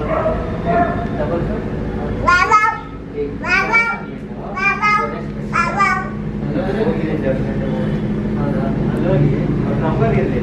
Number ಇರಲಿಲ್ಲ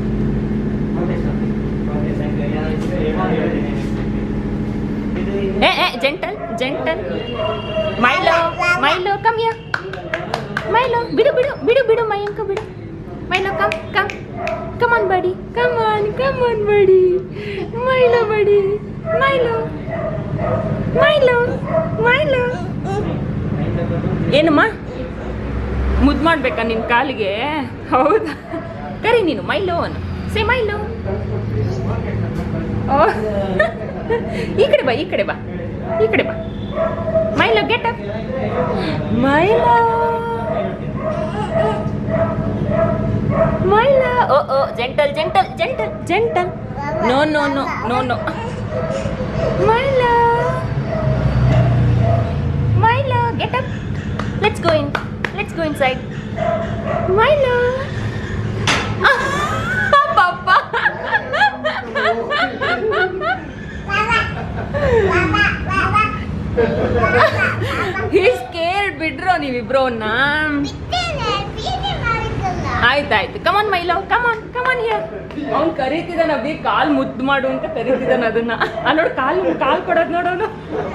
ಏ ಏ gentle gentle Milo Milo come ಯಾ ಮೈಲೋ ಬಿಡು ಬಿಡು ಬಿಡು ಬಿಡು ಮೈಂಕ ಬಿಡು Milo come come come on buddy come on come on buddy Milo buddy Milo Milo Milo ಏನಮ್ಮ ಮುದ್ದು ಮಾಡ್ಬೇಕಾ ನಿನ್ನ ಕಾಲಿಗೆ ಹೌದಾ ಕರಿ ನೀನು ಮೈಲೋ ಅನ್ನು ಸೇ ಮೈಲೋ ಓ ಈ ಕಡೆ ಬಾ ಈ ಕಡೆ ಬಾ ಈ ಕಡೆ ಬಾ Milo get up Milo Milo ಓ ಓ gentle gentle gentle gentle no no no no no Milo Milo get up let's go in let's go inside Milo ಪಾಪ ಹೀಸ್ ಕೇರ್ ಬಿಡ್ರೋ ನೀವಿಬ್ರು ಅವನ್ನ ಆಯ್ತಾಯ್ತು ಕಮಾನ್ ಮೈಲೋ ಕಮಾನ್ ಕಮಾನ್ ಹಿಯರ್ ಅವ್ನು ಕರೀತಿದ್ದಾನ ಅಭಿ ಕಾಲ್ ಮುದ್ದು ಮಾಡು ಅಂತ ಕರೀತಿದ್ದಾನ ಅದನ್ನ ಆ ನೋಡು ಕಾಲ್ ಕಾಲ್ ಕೊಡೋದು ನೋಡೋನು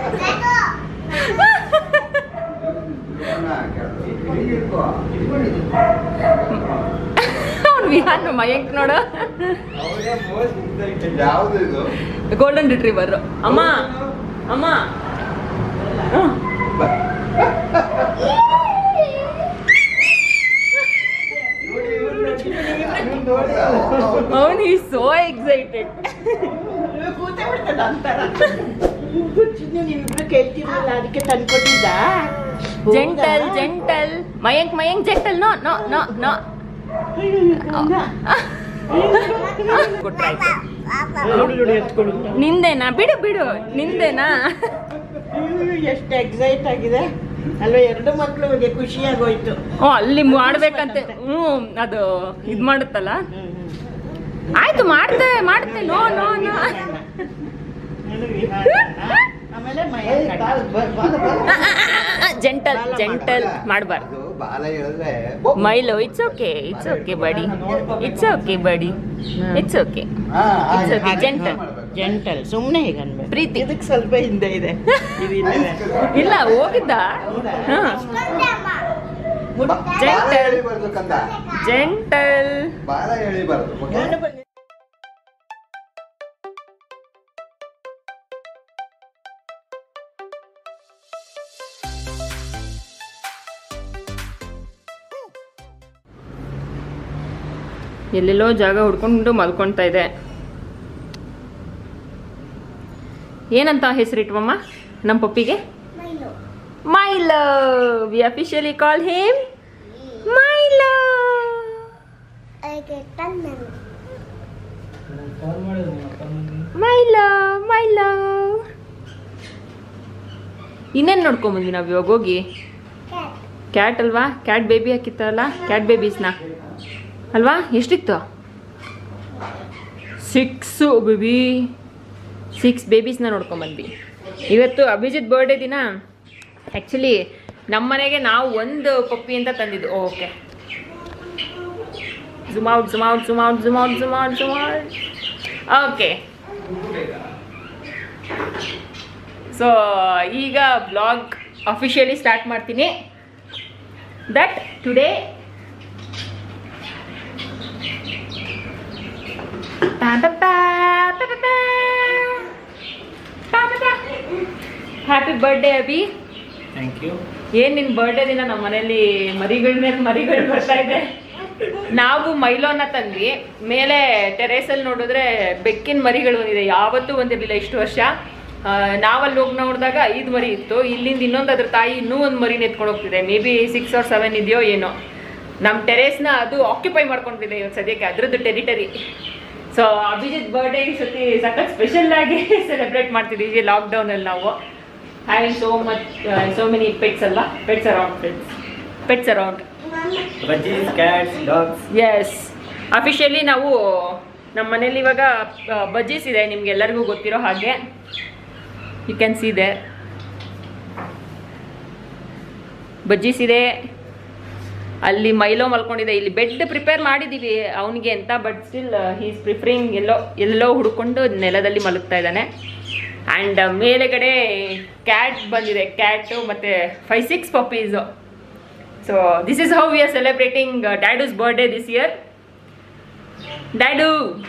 ಅವ್ನು ವಿಹಾನ್ ಮಯಂಕ್ ನೋಡು ಯಾವ್ದು ಇದು ಗೋಲ್ಡನ್ ರಿಟ್ರೀವರ್ ಅಮ್ಮ ಅಮ್ಮ ಹ್ಮ್. ಅವನು ಈ ಸೋ ಎಕ್ಸೈಟೆಡ್ ಕೂತೆ ಬಿಡ್ತದ ಅಂತಾರ ಗುಚ್ಚಿದ್ನ ನೀವಿಬ್ರು ಕೇಳ್ತಿರ್ಲಿಲ್ಲ ಅದಕ್ಕೆ ತಂದ್ಕೊಟ್ಟಿದ್ದ gentle gentle Mayank Mayank gentle no no no no ಕೊಟ್ರಾಯ್ತು ನೋಡಿ ನೋಡಿ ಎತ್ಕೊಂಡು ನಿಂದೇನಾ ಬಿಡು ಬಿಡು ನಿಂದೇನಾ ಎಷ್ಟು ಎಕ್ಸೈಟ್ ಆಗಿದೆ ಅಲ್ವಾ ಎರಡು ಮಕ್ಳಿಗೆ ಖುಷಿಯಾಗೋಯ್ತು ಓ ಅಲ್ಲಿ ಮಾಡ್ಬೇಕಂತ ಹ್ಞೂ ಅದು ಇದ್ ಮಾಡುತ್ತಲ್ಲ ಆಯ್ತು ಮಾಡ್ತೆ ಮಾಡ್ತೆ ನೋ ನೋ ನೋ ನಾನು ವಿಹಾರನ, ಆಮೇಲೆ ಮಯಂಕ್ ಜೆಂಟಲ್ ಜೆಂಟಲ್ ಮಾಡಬಾರ್ದು ಅದು ಬಾಲ ಹೇಳಿದ್ರೆ Milo it's okay it's okay buddy it's okay buddy it's okay ಹಾ, ಹಾಗೆ. It's okay, gentle. ಜೆಂಟಲ್ ಸುಮ್ಮನೆ ಹೀಗೆ ಅನ್ಬೇಕು ಪ್ರೀತಿ. ಇದಕ್ಕೆ ಸ್ವಲ್ಪ ಹಿಂದೆ ಇದೆ ಇದು ಇಲ್ಲವೇ. ಇಲ್ಲ ಹೋಗಿದ್ದ ಹಾ ಬಾ- ಬಾಲ Gentle. ಎಳಿಬಾರ್ದು ಕಂದ ಜೆಂಟಲ್ ಬಾಲ ಎಳಿಬಾರ್ದು ಓಕೆ? ನಾನು ಬಂದೆ. ಎಲ್ಲೆಲ್ಲೋ ಜಾಗ ಹುಡ್ಕೊಂಡು ಮಲ್ಕೊಳ್ತಾ ಇದೆ ಏನಂತ ಹೆಸರಿಟ್ವಮ್ಮ ನಮ್ಮ ಪಪ್ಪಿಗೆ Milo we officially call him Milo Milo Milo ಇನ್ನೇನು ನೋಡ್ಕೊಂಬಂದ್ವಿ ನಾವು ಇವಾಗ ಹೋಗಿ ಕ್ಯಾಟ್ ಅಲ್ವಾ ಕ್ಯಾಟ್ ಬೇಬಿ ಹಾಕಿತ್ತಲ್ಲ ಕ್ಯಾಟ್ ಬೇಬೀಸ್ನ ಅಲ್ವಾ ಎಷ್ಟಿತ್ತು ಸಿಕ್ಸು ಬೇಬಿ ಸಿಕ್ಸ್ ಬೇಬೀಸ್ನ ನೋಡ್ಕೊಂಬಂದ್ವಿ ಇವತ್ತು ಅಭಿಜಿತ್ ಬರ್ಡೇ ದಿನ ಆ್ಯಕ್ಚುಲಿ ನಮ್ಮ ಮನೆಗೆ ನಾವು ಒಂದು ಪಪ್ಪಿ ಅಂತ ತಂದಿದ್ದು okay zoom out zoom out zoom out zoom out zoom out zoom out okay so ಈಗ ಬ್ಲಾಗ್ ಅಫಿಷಿಯಲಿ ಸ್ಟಾರ್ಟ್ ಮಾಡ್ತೀನಿ that today happy birthday Abhi thank you ಏನ್ ನಿನ್ ಬರ್ಡೇ ದಿನ ನಮ್ಮ ಮನೇಲಿ ಮರಿಗಳ ಮೇಲೆ ಮರಿಗಳು ಬರ್ತಾ ಇದೆ ನಾವು ಮೈಲೋನ ತಂದ್ವಿ ಮೇಲೆ ಟೆರೇಸಲ್ಲಿ ನೋಡಿದ್ರೆ ಬೆಕ್ಕಿನ ಮರಿಗಳು ಬಂದಿದೆ ಯಾವತ್ತೂ ಬಂದಿರಲಿಲ್ಲ ಇಷ್ಟು ವರ್ಷ ಆ, ನಾವಲ್ಲಿ ಹೋಗಿ ನೋಡಿದಾಗ ಐದು ಮರಿ ಇತ್ತು ಇಲ್ಲಿಂದ ಇನ್ನೊಂದು ಅದ್ರ ತಾಯಿ ಇನ್ನೂ ಒಂದು ಮರಿನ ಎತ್ಕೊಂಡು ಹೋಗ್ತಿದೆ maybe six or seven ಇದೆಯೋ ಏನೋ ನಮ್ಮ ಟೆರೇಸ್ನ ಅದು ಆಕ್ಯುಪೈ ಮಾಡ್ಕೊಂಡಿದೆ ಇವತ್ತು ಸದ್ಯಕ್ಕೆ ಅದ್ರದ್ದು ಟೆರಿಟರಿ ಸೊ ಅಭಿಜಿತ್ ಬರ್ಡೇ ಈ ಸತಿ ಸಖತ್ ಸ್ಪೆಷಲ್ ಆಗಿ ಸೆಲೆಬ್ರೇಟ್ ಮಾಡ್ತಿದ್ದೀವಿ ಲಾಕ್ಡೌನಲ್ಲಿ ನಾವು having so much so many pets ಅಲ್ಲ pets around pets pets around budgies cats dogs yes officially ನಾವು ನಮ್ಮ ಮನೇಲಿ ಇವಾಗ ಬಜ್ಜೀಸ್ ಇದೆ ನಿಮ್ಗೆ ಎಲ್ಲರಿಗೂ ಗೊತ್ತಿರೋ ಹಾಗೆ you can see the budgies ಇದೆ ಅಲ್ಲಿ ಮೈಲೋ ಮಲ್ಕೊಂಡಿದೆ ಇಲ್ಲಿ ಬೆಡ್ ಪ್ರಿಪೇರ್ ಮಾಡಿದ್ದೀವಿ ಅವನಿಗೆ ಅಂತ ಬಟ್ ಸ್ಟಿಲ್ ಹೀಸ್ ಪ್ರಿಫರಿಂಗ್ ಎಲ್ಲೋ ಎಲ್ಲೋ ಹುಡ್ಕೊಂಡು ನೆಲದಲ್ಲಿ ಮಲಗ್ತಾ ಇದ್ದಾನೆ ಆ್ಯಂಡ್ ಮೇಲೆಗಡೆ ಕ್ಯಾಟ್ ಬಂದಿದೆ ಕ್ಯಾಟು ಮತ್ತು five six puppies so this is how we are celebrating ಡ್ಯಾಡೂಸ್ ಬರ್ಡೇ ದಿಸ್ ಇಯರ್ ಡ್ಯಾಡು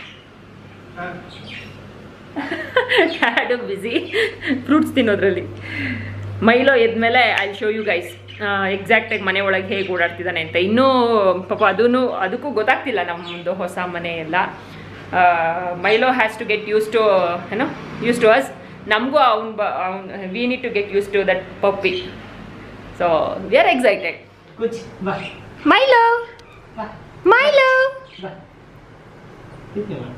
ಡ್ಯಾಡು ಬ್ಯುಸಿ ಫ್ರೂಟ್ಸ್ ತಿನ್ನೋದ್ರಲ್ಲಿ ಮೈಲೋ ಎದ್ಮೇಲೆ ಐ ಶೋ ಯು ಗೈಸ್ ಎಕ್ಸಾಕ್ಟಾಗಿ ಮನೆ ಒಳಗೆ ಹೇಗೆ ಓಡಾಡ್ತಿದ್ದಾನೆ ಅಂತ ಇನ್ನೂ ಪಾಪ ಅದೂ ಅದಕ್ಕೂ ಗೊತ್ತಾಗ್ತಿಲ್ಲ ನಮ್ಮದು ಹೊಸ ಮನೆ ಎಲ್ಲ Milo has to get used to ಏನೋ ಯೂಸ್ ಟು ಅಸ್ ನಮಗೂ ಅವ್ನು ಬ ಅವ್ನು we need to get used to that puppy so we are excited कुछ वाह ಮೈಲೋ वाह ಮೈಲೋ वाह कितने वाह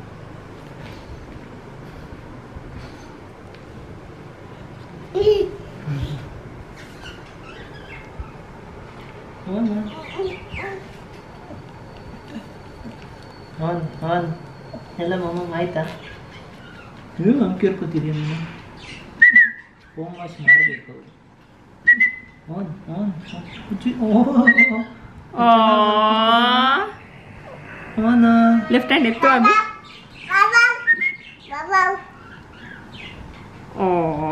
ಆನ್ ಆನ್ ಎಲ್ಲ ಮಮ್ಮ ಆಯ್ತಾ ನೀವು ನಮ್ಮ ಕೇಳ್ಕೊತೀರಿ ನೀನು ಹೋಮ್ ವಾಶ್ ಮಾಡಬೇಕು on on on left hand ಎತ್ತು ಅಭಿ ಓ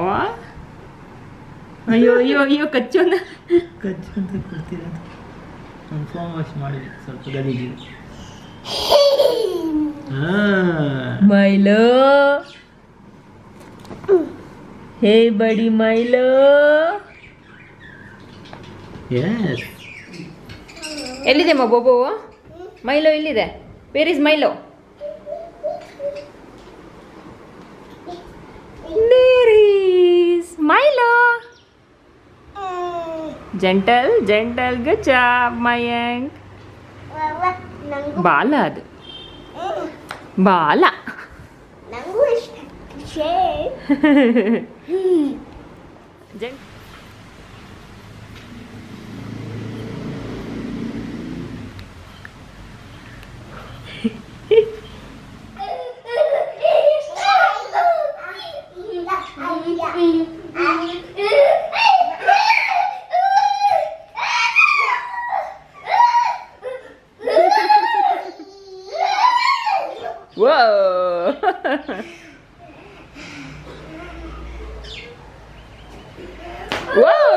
ಅಯ್ಯೋ ಅಯ್ಯೋ ಅಯ್ಯೋ ಕಚ್ಚೋನ ಕಚ್ಚು ಅಂತ ಕೊಡ್ತೀರಾ ನಾನು ಫೋನ್ ವಾಶ್ ಮಾಡಿದೆ ಸ್ವಲ್ಪ ಗಲೀಜಿದೆ ಮೈಲೋ ಹೇ ಬಡಿ ಮೈಲೋ ಎಸ್ ಎಲ್ಲಿದೆ ಮಾ ಬೋಬು ಮೈಲೋ ಎಲ್ಲಿದೆ where is Milo There is Milo. Gentle, gentle, good job, Mayank. ಬಾಲ ಅದು ಬಾಲ ನಂಗೂ ಇಷ್ಟ ಶೇ ಜನ್ Whoa! Whoa!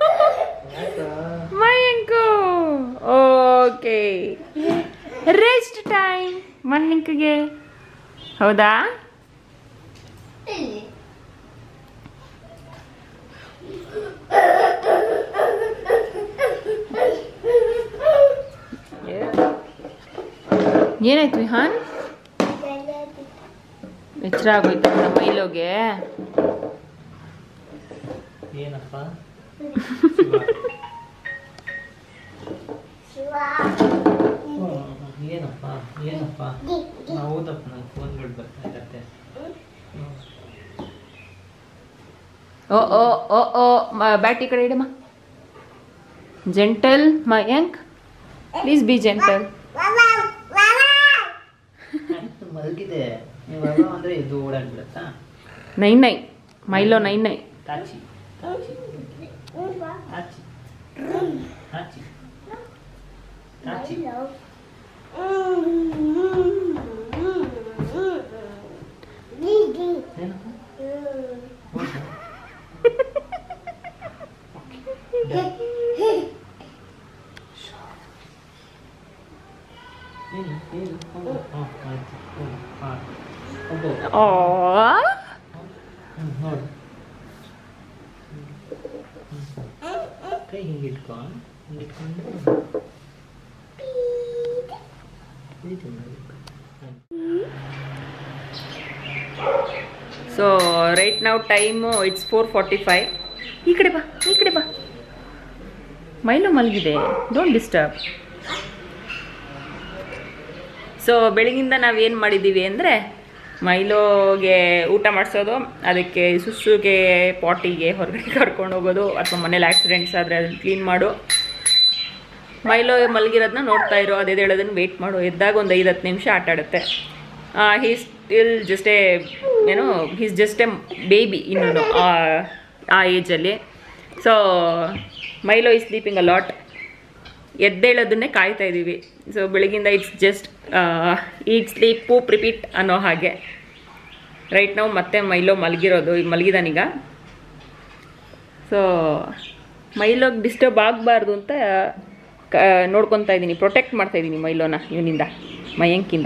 Mayank okay rest time ಮಯಾಂಕ್ಗೆ ಹೌದಾ ಏನಾಯ್ತು ವಿಹಾನ್ ಎಚ್ಚರ ಆಗೋಯ್ತು ನಮ್ಮ ಮೈಲೋಗೆ ಏನಪ್ಪ ಏನಪ್ಪ ಏನಪ್ಪ ಹೌದಪ್ಪ ನಂಗೆ ಫೋನ್ಗಳು ಬರ್ತಾ ಇರತ್ತೆ ಓ ಓ ಓ ಓ ಬ್ಯಾಟಿ ಕಡೆ ಇಡಮ್ಮ gentle Mayank please be gentle ಆಯ್ತು ಮಲಗಿದೆ ನೀವು ಅವ ಅಂದರೆ ಇದು ಓಡಾಡ್ಬಿಡತ್ತಾ ನೈನ್ ನೈ ಮೈಲೋ ನೈನ್ ನೈ ತಾಚಿ ತಾಚಿ ತಾಚಿ ತಾಚಿ ತಾಚಿ ಏನಪ್ಪ ಹೌದಾ? ಏನು ಏನು ಹೌದು ಹಾಂ ಆಯ್ತು ಹ್ಞೂ ಹಾಂ ಹೋಗು ಓ ಹ್ಞೂ ನೋಡು ಕೈ ಹಿಂಗೆ ಇಟ್ಕೊ ಹಿಂಗೆ ಇಟ್ಕೊಂಡು ಪ್ರೀತಿ ಮಾಡಬೇಕು ಸೊ ರೈಟ್ ನಾವು time it's four forty five ಈ ಕಡೆ ಬಾ ಈ ಕಡೆ ಬಾ ಮೈಲೋ ಮಲಗಿದೆ ಡೋಂಟ್ ಡಿಸ್ಟರ್ಬ್ ಸೊ ಬೆಳಗಿಂದ ನಾವೇನು ಮಾಡಿದ್ದೀವಿ ಅಂದರೆ ಮೈಲೋಗೆ ಊಟ ಮಾಡಿಸೋದು ಅದಕ್ಕೆ ಸುಸುಗೆ ಪಾಟಿಗೆ ಹೊರಗಡೆ ಕರ್ಕೊಂಡು ಹೋಗೋದು ಅಥವಾ ಮನೇಲಿ ಆಕ್ಸಿಡೆಂಟ್ಸ್ ಆದರೆ ಅದನ್ನು ಕ್ಲೀನ್ ಮಾಡು ಮೈಲೋ ಮಲಗಿರೋದನ್ನ ನೋಡ್ತಾ ಇರೋ ಅದೇ ಹೇಳೋದನ್ನು ವೆಯ್ಟ್ ಮಾಡು ಎದ್ದಾಗ ಒಂದು ಐದು ಹತ್ತು ನಿಮಿಷ ಆಟ ಆಡುತ್ತೆ ಹೀಸ್ ಸ್ಟಿಲ್ ಜಸ್ಟ್ ಎ ಏನೋ ಹೀಸ್ ಜಸ್ಟ್ ಎ ಬೇಬಿ ಇನ್ನೂ ಆ ಏಜಲ್ಲಿ so Milo is sleeping a lot ಎದ್ದೇಳೋದನ್ನೇ ಕಾಯ್ತಾ ಇದ್ದೀವಿ ಸೊ ಬೆಳಗಿಂದ it's just eat sleep poop repeat ಅನ್ನೋ ಹಾಗೆ ರೈಟ್ ನಾವು ಮತ್ತೆ ಮೈಲೋ ಮಲಗಿರೋದು ಈಗ ಮಲಗಿದಾನೀಗ ಸೊ ಮೈಲೋಗೆ ಡಿಸ್ಟರ್ಬ್ ಆಗಬಾರ್ದು ಅಂತ ಕ ನೋಡ್ಕೊತಾ ಇದ್ದೀನಿ ಪ್ರೊಟೆಕ್ಟ್ ಮಾಡ್ತಾ ಇದ್ದೀನಿ ಮೈಲೋನ ಇವನಿಂದ ಮಯಾಂಕಿಂದ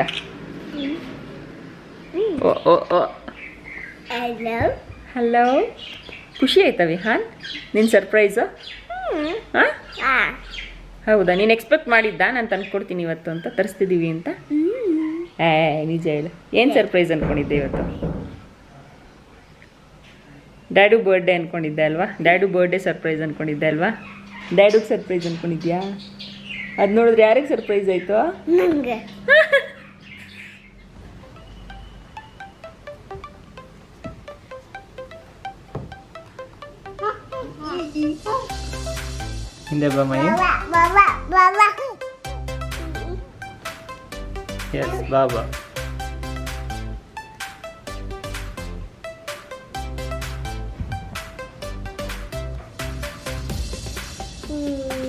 ಓ ಓ ಓ Hello. ಹಲೋ ಖುಷಿ ಆಯ್ತಾ ವಿಹಾನ್ ನಿನ್ನ ಸರ್ಪ್ರೈಸು ಹಾಂ Ah. ಹೌದಾ ನೀನು ಎಕ್ಸ್ಪೆಕ್ಟ್ ಮಾಡಿದ್ದ ನಾನು ತಂದ್ಕೊಡ್ತೀನಿ ಇವತ್ತು ಅಂತ ತರಿಸ್ತಿದ್ದೀವಿ ಅಂತ ಏ ನಿಜ ಹೇಳು ಏನು ಸರ್ಪ್ರೈಸ್ ಅಂದ್ಕೊಂಡಿದ್ದೆ ಇವತ್ತು ಡ್ಯಾಡು ಬರ್ಡೇ ಅಂದ್ಕೊಂಡಿದ್ದೆ ಅಲ್ವಾ ಡ್ಯಾಡು ಬರ್ಡೇ ಸರ್ಪ್ರೈಸ್ ಅಂದ್ಕೊಂಡಿದ್ದೆ ಅಲ್ವಾ ಡ್ಯಾಡುಗೆ ಸರ್ಪ್ರೈಸ್ ಅಂದ್ಕೊಂಡಿದ್ಯಾ ಅದು ನೋಡಿದ್ರೆ ಯಾರಿಗೆ ಸರ್ಪ್ರೈಸ್ ಆಯಿತು ನಂಗೆ ಹಿಂದೆ ಬಾ ಮೈ ಬಾಬಾ ಬಾಬಾ ಬಾಬಾ ಎಸ್ ಬಾಬಾ ಹ್ಮ್